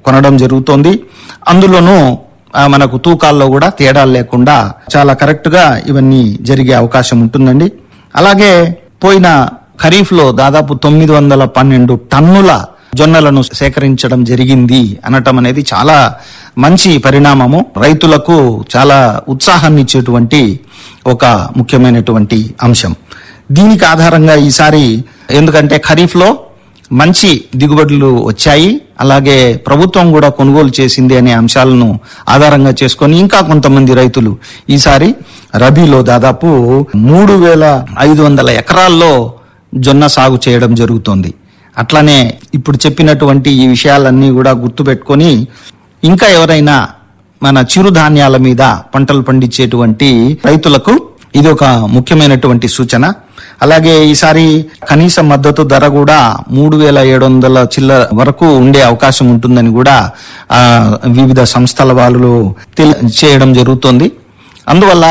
కొనడం జరుగుతోంది అందులోనూ ఆ, మనకు తూకాల్లో కూడా తేడాలు లేకుండా చాలా కరెక్ట్ గా ఇవన్నీ జరిగే అవకాశం ఉంటుందండి అలాగే పోయిన ఖరీఫ్ లో దాదాపు తొమ్మిది వందల పన్నెండు టన్నుల జొన్నలను సేకరించడం జరిగింది అనటం అనేది చాలా మంచి పరిణామము రైతులకు చాలా ఉత్సాహాన్ని ఇచ్చేటువంటి ఒక ముఖ్యమైనటువంటి అంశం దీనికి ఆధారంగా ఈసారి ఎందుకంటే ఖరీఫ్ లో మంచి దిగుబడులు వచ్చాయి అలాగే ప్రభుత్వం కూడా కొనుగోలు చేసింది అనే అంశాలను ఆధారంగా చేసుకొని ఇంకా కొంతమంది రైతులు ఈసారి రబీలో దాదాపు మూడు వేల ఐదు వందల ఎకరాల్లో జొన్న సాగు చేయడం జరుగుతోంది అట్లానే ఇప్పుడు చెప్పినటువంటి ఈ విషయాలన్నీ కూడా గుర్తుపెట్టుకొని ఇంకా ఎవరైనా మన చిరుధాన్యాల మీద పంటలు పండించేటువంటి రైతులకు ఇది ఒక ముఖ్యమైనటువంటి సూచన అలాగే ఈసారి కనీస మద్దతు ధర కూడా మూడు వేల ఏడు వందల చిల్లర వరకు ఉండే అవకాశం ఉంటుందని కూడా ఆ, వివిధ సంస్థల వాళ్ళు తెలి- చేయడం జరుగుతోంది అందువల్ల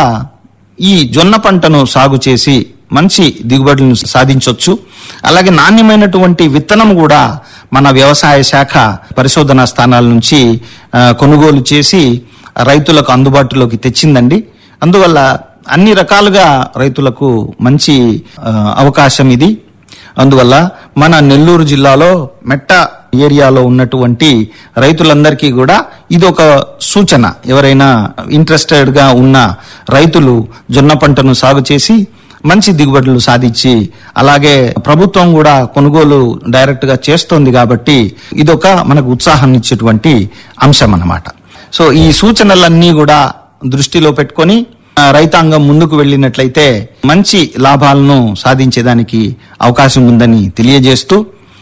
ఈ జొన్న పంటను సాగు చేసి మంచి దిగుబడులను సాధించవచ్చు అలాగే నాణ్యమైనటువంటి విత్తనం కూడా మన వ్యవసాయ శాఖ పరిశోధనా స్థానాల నుంచి ఆ, కొనుగోలు చేసి రైతులకు అందుబాటులోకి తెచ్చిందండి అందువల్ల అన్ని రకాలుగా రైతులకు మంచి ఆ, అవకాశం ఇది అందువల్ల మన నెల్లూరు జిల్లాలో మెట్ట ఏరియాలో ఉన్నటువంటి రైతులందరికీ కూడా ఇది ఒక సూచన ఎవరైనా ఇంట్రెస్టెడ్ గా ఉన్న రైతులు జొన్న పంటను సాగు చేసి మంచి దిగుబడులు సాధించి అలాగే ప్రభుత్వం కూడా కొనుగోలు డైరెక్ట్ గా చేస్తోంది కాబట్టి ఇదొక మనకు ఉత్సాహాన్ని ఇచ్చేటువంటి అంశం అన్నమాట సో ఈ సూచనలన్నీ కూడా దృష్టిలో పెట్టుకొని ఆ, రైతాంగం ముందుకు వెళ్ళినట్లయితే మంచి లాభాలను సాధించేదానికి అవకాశం ఉందని తెలియజేస్తూ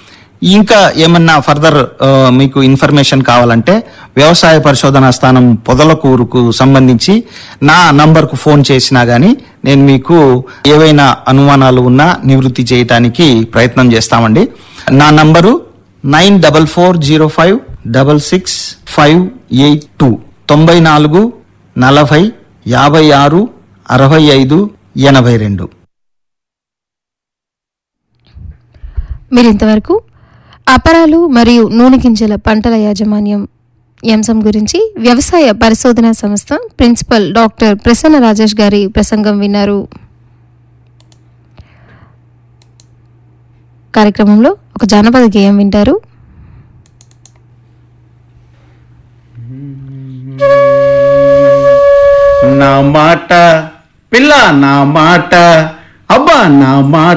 ఇంకా ఏమన్నా ఫర్దర్ ఆ, మీకు ఇన్ఫర్మేషన్ కావాలంటే వ్యవసాయ పరిశోధనా స్థానం పొదలకూరుకు సంబంధించి నా నంబర్కు ఫోన్ చేసినా గానీ నేను మీకు ఏవైనా అనుమానాలు ఉన్నా నివృత్తి చేయటానికి ప్రయత్నం చేస్తామండి నా number nine double four zero five double six five eight two తొంభై నాలుగు నలభై యాభై ఆరు అరవై ఐదు ఎనభై రెండు మీరు ఇంతవరకు అపరాలు మరియు నూనె గింజల పంటల యాజమాన్యం ఈ అంశం గురించి వ్యవసాయ పరిశోధనా సంస్థ ప్రిన్సిపల్ డాక్టర్ ప్రసన్న రాజేష్ గారి ప్రసంగం విన్నారు కార్యక్రమంలో ఒక జానపద గేయం వింటారు నా మాట పిల్ల నా మాట అబ్బా నా మాట